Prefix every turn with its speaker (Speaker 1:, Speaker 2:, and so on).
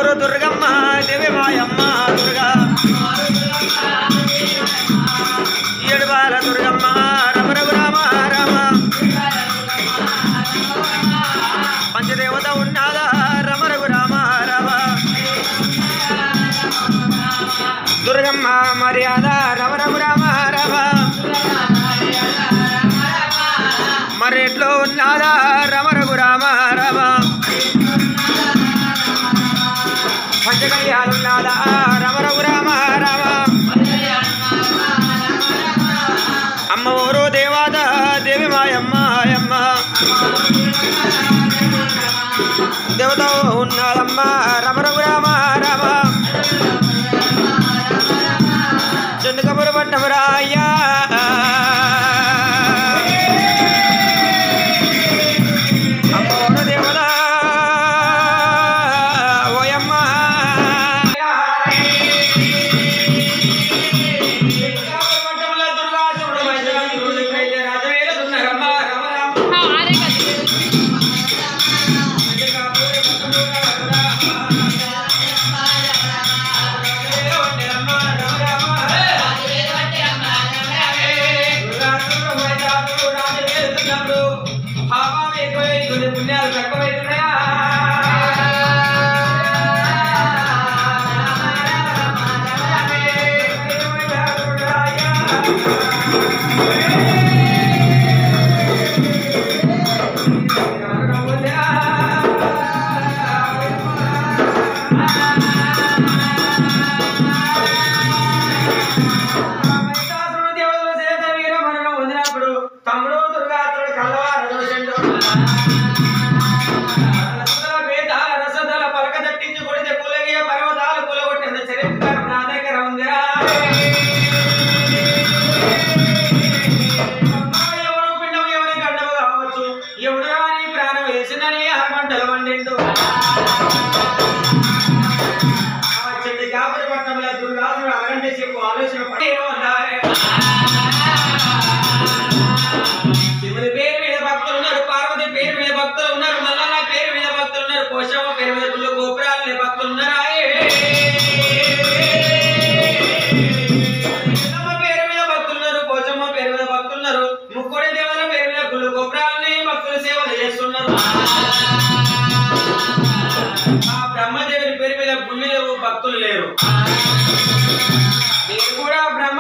Speaker 1: అమ్మవారు దుర్గమ్మ దేవి మాయమ్మ దుర్గా ఏడుబాల దుర్గమ్మ రమ రఘు రామ రామ పంచదేవత ఉన్నాదా రమ రఘు రామ రామ దుర్గమ్మ మర్యాద రమ రఘు రామ రామ మరెట్లో ఉన్నాదా రమ రఘు రామ రామ పంచకళ్యాణున్నాదా రమ రఘు రామ రామ అమ్మ ఊరు దేవాద దేవి మాయమ్మ ఆయమ్మ దేవత ఉన్నాదమ్మ రమ రఘు రామ రామ చెందుకపుర పట్టం రాయ్యా అమ్మ ఊరు దేవత ఓయమ్మ
Speaker 2: ఆరే కదా
Speaker 1: పుణ్యాలు తక్కువైతున్నాయా తమ్ముడు దుర్గాతుడు కల్లవారు దోషండు రసదల పలక దట్టించి కొడితే పులగియ పర్వతాలు పులగొట్టిన చరిత్ర నా దగ్గర ఉందిరా అమ్మా, ఎవరు పిండం ఎవరి గడ్డము కావచ్చు ఎవడు రాని ప్రాణం వేసిందని హనుమంటలు వండిండు ఆ చెట్టు కాపరి పట్టణంలో దుర్గాసుడు అరగంట చెప్పు ఆలోచన పడి ఉన్నారే శివుని పేరు మీద భక్తులు ఉన్నారు పార్వతి పేరు మీద భక్తులు ఉన్నారు మల్లన్న పేరు మీద భక్తులు ఉన్నారు పోషమ్మ పేరు మీద గుళ్ళు గోపురాలు భక్తులు ఉన్నారు ఆయే. ఎల్లమ్మ పేరు మీద భక్తులు ఉన్నారు పోచమ్మ పేరు మీద భక్తులు ఉన్నారు ముక్కోడి దేవతల పేరు మీద గుళ్ళు గోపురాలని భక్తులు సేవలు చేస్తున్నారు ఆ బ్రహ్మదేవుని పేరు మీద గుళ్ళు లేవు భక్తులు లేరు నేను కూడా బ్రహ్మ